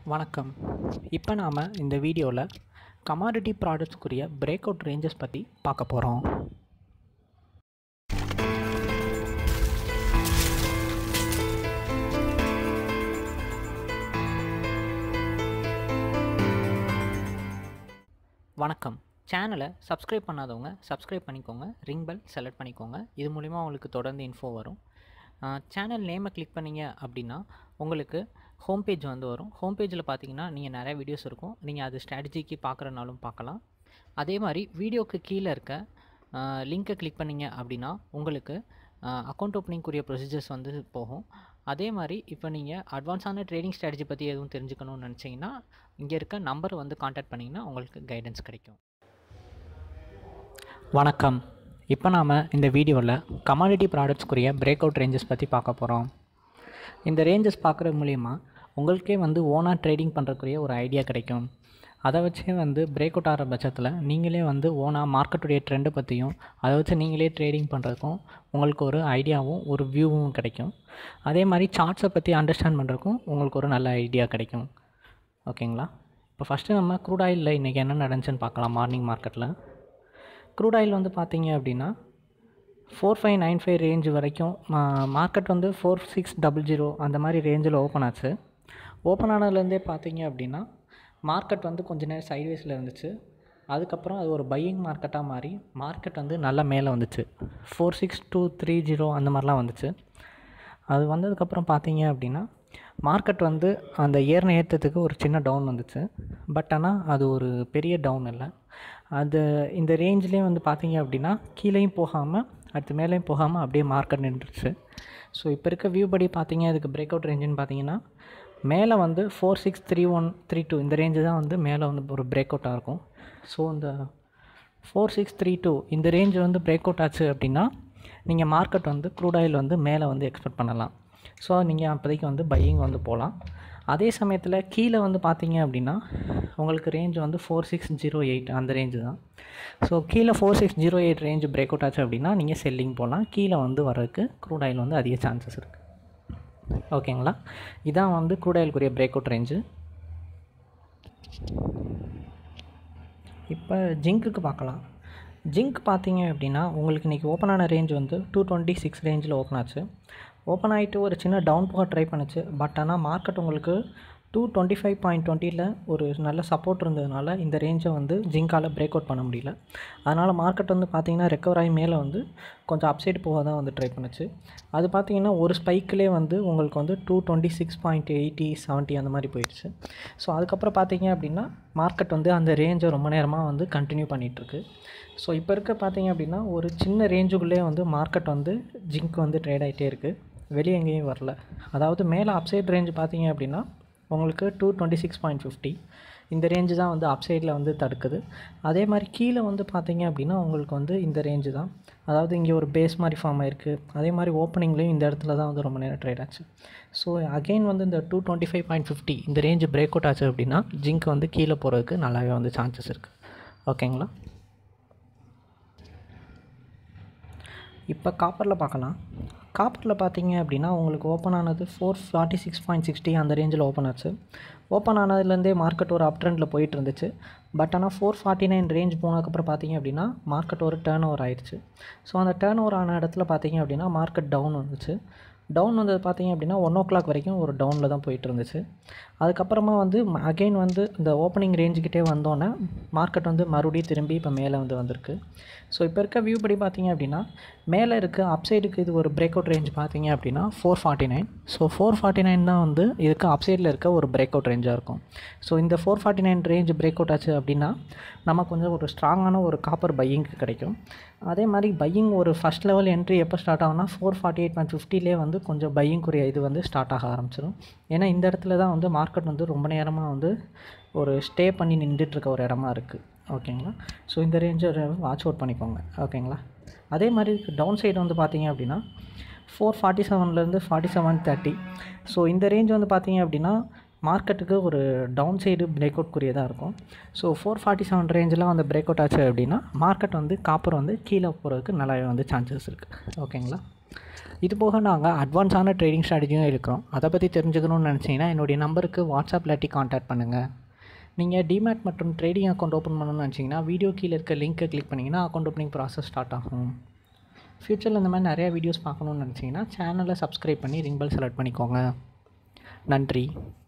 வணக்கம் இப்போ நாம் இந்த வீடியோவில் கமாடிட்டி ப்ராடக்ட்ஸ்க்குரிய பிரேக் அவுட் ரேஞ்சஸ் பற்றி பார்க்க போகிறோம் வணக்கம் சேனலை சப்ஸ்கிரைப் பண்ணாதவங்க சப்ஸ்கிரைப் பண்ணிக்கோங்க ரிங் பெல் செலக்ட் பண்ணிக்கோங்க இது மூலிமா உங்களுக்கு தொடர்ந்து இன்ஃபோ வரும் சேனல் நேமை கிளிக் பண்ணீங்க அப்படின்னா உங்களுக்கு ஹோம் பேஜ் வந்து வரும் ஹோம் பேஜில் பார்த்தீங்கன்னா நீங்கள் நிறைய வீடியோஸ் இருக்கும் நீங்கள் அது ஸ்ட்ராட்டஜிக்கு பார்க்குறனாலும் பார்க்கலாம் அதே மாதிரி வீடியோக்கு கீழே இருக்க லிங்க்கை கிளிக் பண்ணீங்க அப்படின்னா உங்களுக்கு அக்கௌண்ட் ஓப்பனிங்குரிய ப்ரொசீஜர்ஸ் வந்து போகும் அதே மாதிரி இப்போ நீங்கள் அட்வான்ஸான ட்ரேடிங் ஸ்ட்ராட்டஜி பற்றி எதுவும் தெரிஞ்சுக்கணும்னு நினச்சிங்கன்னா இங்கே இருக்க நம்பர் வந்து காண்டாக்ட் பண்ணிங்கன்னா உங்களுக்கு கைடன்ஸ் கிடைக்கும் வணக்கம் இப்போ நாம் இந்த வீடியோவில் கமாடிட்டி ப்ராடக்ட்ஸ்க்குரிய பிரேக் அவுட் ரேஞ்சஸ் பற்றி பார்க்க போகிறோம் இந்த ரேஞ்சஸ் பார்க்குறது மூலிமா உங்களுக்கே வந்து ஓனாக ட்ரேடிங் பண்ணுறக்குரிய ஒரு ஐடியா கிடைக்கும் அதை வச்சே வந்து பிரேக் அவுட் ஆகிற பட்சத்தில் நீங்களே வந்து ஓனாக மார்க்கெட்டுடைய ட்ரெண்டை பற்றியும் அதை வச்சு நீங்களே ட்ரேடிங் பண்ணுறதுக்கும் உங்களுக்கு ஒரு ஐடியாவும் ஒரு வியூவும் கிடைக்கும் அதே மாதிரி சார்ட்ஸை பற்றி அண்டர்ஸ்டாண்ட் பண்ணுறதுக்கும் உங்களுக்கு ஒரு நல்ல ஐடியா கிடைக்கும் ஓகேங்களா இப்போ ஃபஸ்ட்டு நம்ம க்ரூட் ஆயிலில் இன்றைக்கி என்ன நடந்துச்சுன்னு பார்க்கலாம் மார்னிங் மார்க்கெட்டில் க்ரூட் ஆயில் வந்து பார்த்தீங்க அப்படின்னா four five nine five range வரைக்கும் மார்க்கெட் வந்து ஃபோர் சிக்ஸ் டபுள் ஜீரோ அந்த மாதிரி ரேஞ்சில் ஓப்பன் ஆச்சு ஓப்பன் ஆனதுலேருந்தே பார்த்தீங்க அப்படின்னா மார்க்கெட் வந்து கொஞ்ச நேரம் சைட்வேஸில் இருந்துச்சு அதுக்கப்புறம் அது ஒரு பையிங் மார்க்கெட்டாக மாறி மார்க்கெட் வந்து நல்லா மேலே வந்துச்சு four six two three zero அந்த மாதிரிலாம் வந்துச்சு அது வந்ததுக்கப்புறம் பார்த்தீங்க அப்படின்னா மார்க்கெட் வந்து அந்த ஏறின ஏற்றத்துக்கு ஒரு சின்ன டவுன் வந்துச்சு பட் ஆனால் அது ஒரு பெரிய டவுன் இல்லை அது இந்த ரேஞ்சிலே வந்து பார்த்தீங்க அப்படின்னா கீழேயும் போகாமல் அடுத்து மேலேயும் போகாமல் அப்படியே மார்க்கெட் நின்றுச்சு ஸோ இப்போ இருக்க வியூ படி பார்த்தீங்க இதுக்கு பிரேக் அவுட் ரேஞ்சுன்னு பார்த்தீங்கன்னா மேலே வந்து four six three one three two இந்த ரேஞ்சு தான் வந்து மேலே வந்து ஒரு பிரேக் அவுட்டாக இருக்கும் ஸோ இந்த ஃபோர் சிக்ஸ் த்ரீ டூ இந்த ரேஞ்ச் வந்து பிரேக் அவுட் ஆச்சு அப்படின்னா நீங்கள் மார்க்கெட் வந்து க்ரூட் ஆயில் வந்து மேலே வந்து எக்ஸ்பெக்ட் பண்ணலாம் ஸோ நீங்கள் அப்போதைக்கு வந்து பையிங் வந்து போகலாம் அதே சமயத்தில் கீழே வந்து பார்த்தீங்க அப்படின்னா உங்களுக்கு ரேஞ்ச் வந்து ஃபோர் சிக்ஸ் ஜீரோ எயிட் அந்த ரேஞ்சு தான் ஸோ கீழே four six zero eight range break out ஆச்சு அப்படின்னா நீங்கள் செல்லிங் போகலாம் கீழே வந்து வரதுக்கு க்ரூட் ஆயில் வந்து அதிக சான்சஸ் இருக்குது ஓகேங்களா இதான் வந்து க்ரூட் ஆயிலுக்குரிய பிரேக் அவுட் ரேஞ்சு இப்போ ஜிங்க்குக்கு பார்க்கலாம் ஜிங்க் பார்த்தீங்க அப்படின்னா உங்களுக்கு இன்றைக்கி ஓப்பன் ஆன ரேஞ்ச் வந்து டூ டுவெண்ட்டி சிக்ஸ் ரேஞ்சில் ஓப்பன் ஆச்சு ஓப்பன் ஆகிட்டு ஒரு சின்ன டவுன் போக ட்ரை பண்ணுச்சு பட் ஆனால் மார்க்கெட் உங்களுக்கு டூ டுவெண்ட்டி ஃபைவ் பாயிண்ட் டுவெண்ட்டியில் ஒரு நல்ல சப்போர்ட் இருந்ததுனால இந்த ரேஞ்சை வந்து ஜிங்கால் பிரேக் அவுட் பண்ண முடியல அதனால் மார்க்கெட் வந்து பார்த்திங்கன்னா ரெக்கவர் ஆகி மேலே வந்து கொஞ்சம் அப்சைடு போக தான் வந்து ட்ரை பண்ணுச்சு அது பார்த்திங்கன்னா ஒரு ஸ்பைக்கிலே வந்து உங்களுக்கு வந்து two twenty six point eighty seventy அந்த மாதிரி போயிடுச்சு ஸோ அதுக்கப்புறம் பார்த்தீங்க அப்படின்னா மார்க்கெட் வந்து அந்த ரேஞ்சை ரொம்ப நேரமாக வந்து கண்டினியூ பண்ணிகிட்ருக்கு ஸோ இப்போ இருக்க பார்த்தீங்க அப்படின்னா ஒரு சின்ன ரேஞ்சுக்குள்ளே வந்து மார்க்கெட் வந்து ஜிங்க் வந்து ட்ரேட் ஆகிட்டே இருக்குது வெளியே எங்கேயும் வரல அதாவது மேலே அப்சைட் ரேஞ்ச் பார்த்தீங்க அப்படின்னா உங்களுக்கு two twenty six point fifty இந்த ரேஞ்சு தான் வந்து அப்சைடில் வந்து தடுக்குது அதே மாதிரி கீழே வந்து பார்த்தீங்க அப்படின்னா உங்களுக்கு வந்து இந்த ரேஞ்சு தான் அதாவது இங்கே ஒரு பேஸ் மாதிரி ஃபார்ம் ஆயிருக்கு அதே மாதிரி ஓப்பனிங்லேயும் இந்த இடத்துல தான் வந்து ரொம்ப நேரம் ட்ரேட் ஆச்சு ஸோ அகெயின் வந்து இந்த two twenty five point fifty இந்த ரேஞ்சு பிரேக் அவுட் ஆச்சு அப்படின்னா ஜிங்க் வந்து கீழே போகிறதுக்கு நல்லாவே வந்து சான்சஸ் இருக்குது ஓகேங்களா இப்போ காப்பரில் பார்க்கலாம் காப்பரில் பார்த்தீங்க அப்படின்னா உங்களுக்கு ஓப்பன் ஆனது four forty six point sixty அந்த ரேஞ்சில் ஓப்பன் ஆச்சு ஓப்பன் ஆனதுலேருந்தே மார்க்கெட் ஒரு அப் ட்ரெண்டில் போயிட்டு இருந்துச்சு பட் ஆனால் ஃபோர் ஃபார்ட்டி நைன் ரேஞ்ச் போனதுக்கப்புறம் பார்த்தீங்க அப்படின்னா மார்க்கெட் ஒரு டேர்ன் ஓவர் ஆயிடுச்சு ஸோ அந்த டேர்ன் ஓவர் ஆன இடத்துல பார்த்தீங்க அப்படின்னா மார்க்கெட் டவுன் வந்துச்சு டவுன் வந்தது பார்த்தீங்க அப்படின்னா ஒன் ஓ கிளாக் வரைக்கும் ஒரு டவுனில் தான் போயிட்டு இருந்துச்சு அதுக்கப்புறமா வந்து அகெயின் வந்து இந்த ஓப்பனிங் ரேஞ்சுக்கிட்டே வந்தோன்னே மார்க்கெட் வந்து மறுபடியும் திரும்பி இப்போ மேலே வந்து வந்திருக்கு ஸோ இப்போ இருக்க வியூ படி பார்த்தீங்க அப்படின்னா மேலே இருக்க அப்சைடுக்கு இது ஒரு பிரேக் அவுட் ரேஞ்ச் பார்த்தீங்க அப்படின்னா four forty nine so four forty nine தான் வந்து இதுக்கு அப்சைடில் இருக்க ஒரு பிரேக் அவுட் ரேஞ்சாக இருக்கும் ஸோ இந்த four forty nine range break out ஆச்சு அப்படின்னா நமக்கு கொஞ்சம் ஒரு ஸ்ட்ராங்கான ஒரு காப்பர் பையிங்க்கு கிடைக்கும் அதே மாதிரி பையிங் ஒரு ஃபஸ்ட் லெவல் என்ட்ரி எப்போ ஸ்டார்ட் ஆகும்னா ஃபோர் ஃபார்ட்டி எயிட் பாயிண்ட் ஃபிஃப்டிலே வந்து கொஞ்சம் பையிங்குரிய இது வந்து ஸ்டார்ட் ஆக ஆரம்பிச்சிடும் ஏன்னா இந்த இடத்துல தான் வந்து மார்க்கெட் வந்து ரொம்ப நேரமாக வந்து ஒரு ஸ்டே பண்ணி நின்றுட்டுருக்க ஒரு இடமா இருக்குது ஓகேங்களா ஸோ இந்த ரேஞ்சை வாட்ச் அவுட் பண்ணிக்கோங்க ஓகேங்களா அதே மாதிரி டவுன் சைடு வந்து பார்த்தீங்க அப்படின்னா ஃபோர் ஃபார்ட்டி செவன்லேருந்து ஃபார்ட்டி செவன் தேர்ட்டி ஸோ இந்த ரேஞ்ச் வந்து பார்த்தீங்க அப்படின்னா மார்க்கெட்டுக்கு ஒரு டவுன் சைடு பிரேக் அவுட் குறியதாக இருக்கும் ஸோ ஃபோர் ஃபார்ட்டி செவன் ரேஞ்செலாம் வந்து பிரேக் அவுட் ஆச்சு அப்படின்னா மார்க்கெட் வந்து காப்பர் வந்து கீழே போகிறதுக்கு நல்லாவே வந்து சான்சஸ் இருக்குது ஓகேங்களா இது போக நாங்கள் அட்வான்ஸான ட்ரேடிங் ஸ்ட்ராட்டஜியும் இருக்கிறோம் அதை பற்றி தெரிஞ்சுக்கணும்னு நினச்சிங்கன்னா என்னுடைய நம்பருக்கு வாட்ஸ்அப் இல்லாட்டி காண்டாக்ட் பண்ணுங்கள் நீங்கள் டிமேட் மற்றும் ட்ரேடிங் அக்கௌண்ட் ஓப்பன் பண்ணணும்னு நினச்சிங்கன்னா வீடியோ கீழே இருக்க லிங்க்கை கிளிக் பண்ணிங்கன்னா அக்கௌண்ட் ஓப்பனிங் ப்ராசஸ் ஸ்டார்ட் ஆகும் ஃப்யூச்சரில் இந்த மாதிரி நிறையா வீடியோஸ் பார்க்கணுன்னு நினச்சிங்கன்னா சேனலை சப்ஸ்கிரைப் பண்ணி ரிங் பெல் செலக்ட் பண்ணிக்கோங்க நன்றி